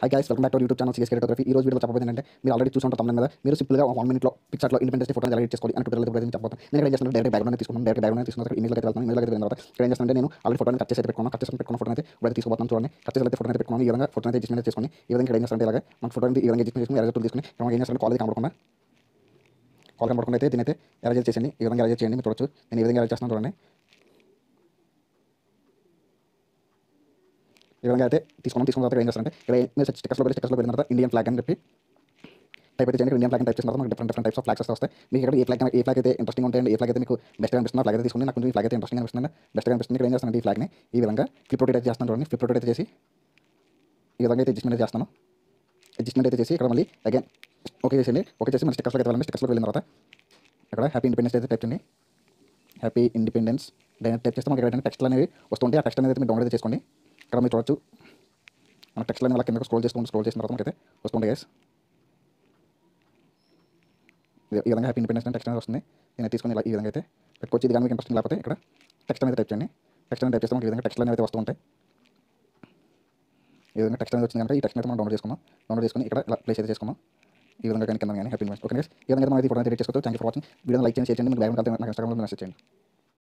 high guys welcome back to YouTube channel CS photography ఈ రోజు video చెప్పబోతుంది ఏంటంటే మీరు ఆల్రెడీ చూసుంటారు తమిళ మీద మీరు సింపుల్గా వన్ మినిట్లో పిక్చర్లో ఇండిపెండెన్స్ డే ఫోటో ఎలా ఎడిట్ చేసుకోవాలి అని ట్విట్టర్లో కూడా చెప్పబోతాను నేను ఇక్కడ ఏం చేస్తాను డైరెక్ట్ బ్యాక్గ్రౌండ్ తీసుకున్నాను డైరెక్ట్ బ్యాక్గ్రౌండ్ తీసుకున్న తర్వాత ఇమేజ్లోకి వెళ్తాను ఇమేజ్లోకి వెళ్ళిన తర్వాత ఇక్కడ ఏం చేస్తానంటే నేను ఆల్రెడీ ఫోటోని కట్ చేసి అయితే పెట్టుకున్నాను కట్ చేసి పెట్టుకున్న ఫోటో అయితే ఇప్పుడు తీసుకోబోతాను చూడండి కట్ చేసి అయితే ఫోటో అయితే పెట్టుకున్నాను ఈ విధంగా ఫోటో అయితే అడ్జస్ట్మెంట్ చేసుకొని ఈ విధంగా ఇక్కడ ఏం చేస్తానంటే ఇలాగే మన ఫోటో ఈ విధంగా అడ్జస్ట్మెంట్ చేసుకుని ఎరేజర్ టూల్ తీసుకుని మనం ఏం చేస్తాను కాలేజ్ కనబడకుండా కాల్ కనబడకుండా అయితే దీని అయితే ఎరేజర్ చేసేయండి ఈ విధంగా ఎరేజర్ చేయండి మీరు చూడొచ్చు నేను ఈ విధంగా ఎరేజర్ చేస్తాను చూడండి ఈ విధంగా అయితే తీసుకున్నాం తీసుకున్న తర్వాత ఏం చేస్తారంటే ఇక్కడ మీరు స్టిక్కర్స్లో పెట్టి స్టిక్కర్స్లో పెట్టిన తర్వాత ఇండియన్ ఫ్లాగ్ అని చెప్పి టైప్ అయితే చేయండి ఇండియన్ ఫ్లాగ్ టైప్ చేసిన తర్వాత మనకి different different types of flags వస్తాయి మీకు ఇక్కడ ఏ ఫ్లాగ్ ఏ ఫ్లాగ్ అయితే ఇంట్రెస్టింగ్ ఉంటాయండి ఏ ఫ్లాగ్ అయితే మీకు బెస్ట్ అనిపిస్తుంది ఫ్లాగ్ అయితే తీసుకుని నాకు కొంచెం ఈ ఫ్లాగ్ అయితే ఇంట్రెస్టింగ్ అనిపిస్తుంది బెస్ట్ అనిపిస్తుంది ఇక్కడ ఏం చేస్తానంటే ఈ ఫ్లాగ్ని ఈ విధంగా ఫ్లిప్ రొటేట్ చేస్తాను చూడండి ఫ్లిప్ రొటేట్ చేసి ఈ విధంగా అయితే అడ్జస్ట్మెంట్ చేస్తాను అడ్జస్ట్మెంట్ అయితే చేసి ఇక్కడ మళ్ళీ అగైన్ ఓకే చేసేయండి ఓకే చేసి మన స్టిక్కర్స్లోకి వెళ్ళండి స్టిక్కర్స్లోకి వెళ్ళిన తర్వాత ఇక్కడ హ్యాపీ ఇండిపెండెన్స్ అయితే టైప్ చేయండి హ్యాపీ ఇండిపెండెన్స్ డైరెక్ట్ టైప్ చేస్తే మనకి ఎక్కడైనా టెక్స్ట్ అనేవి వస్తుంటే ఆ టెక్స్ట్ అనేది మీరు డౌన్లోడ్ చేసుకోండి ఇక్కడ మీరు చూడొచ్చు మన టెక్స్ట్ అనేది అలా కిందకు స్క్రోల్ చేసుకుంటూ స్క్రోల్ చేసిన తర్వాత మనకైతే వస్తుంది గైస్ ఈ విధంగా హ్యాపీ ఇండిపెండెన్స్ టెక్స్ట్ అనేది వస్తుంది నేను తీసుకొని ఇలా ఈ విధంగా అయితే పెట్టుకోవచ్చు ఇది కానీ మీకు ఇంట్రెస్ట్ లేకపోతే ఇక్కడ టెక్స్ట్ అనేది టైప్ చేయండి టెక్స్ట్ అనేది టైప్ చేస్తే మనకి ఈ విధంగా టెక్స్ట్ అనేది వస్తూ ఉంటాయి ఈ విధంగా టెక్స్ట్ అనేది వచ్చింది కనుక ఈ టెక్స్ట్ అయితే మనం డౌన్లోడ్ చేసుకున్నాం డౌన్లోడ్ చేసుకుని ఇక్కడ ఇలా ప్లేస్ అయితే చేసుకున్నాం ఈ విధంగా కానీ కింద కానీ హ్యాపీ ఓకే ఈ విధంగా మనం ఇది ఫోటో ఎడిట్ చేసుకోవచ్చు thank you for watching video like చేయండి షేర్ చేయండి మీకు లైవ్ నాకు ఇన్స్టాగ్రామ్లో మెసేజ్ చేయండి